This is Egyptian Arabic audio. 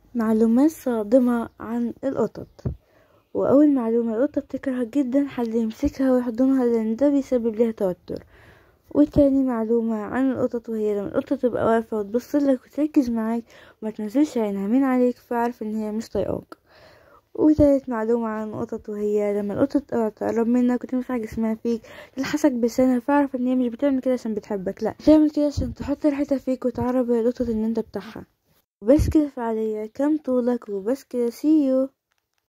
معلومات صادمة عن القطط وأول معلومة القطة بتكره جدا حد يمسكها ويحضنها لأن ده بيسبب ليها توتر وتاني معلومة عن القطط وهي لما القطة تبقى واقفة وتبصلك وتركز معاك وما تنزلش عينها من عليك فاعرف ان هي مش طايقاك وتالت معلومة عن القطط وهي لما القطة تقرب منك وتمسح جسمها فيك تلحسك بلسانها فاعرف ان هي مش بتعمل كده عشان بتحبك لا بتعمل كده عشان تحط ريحتها فيك وتعرف القطط ان انت بتاعها وبس كده فعليا كم طولك وبس كده see you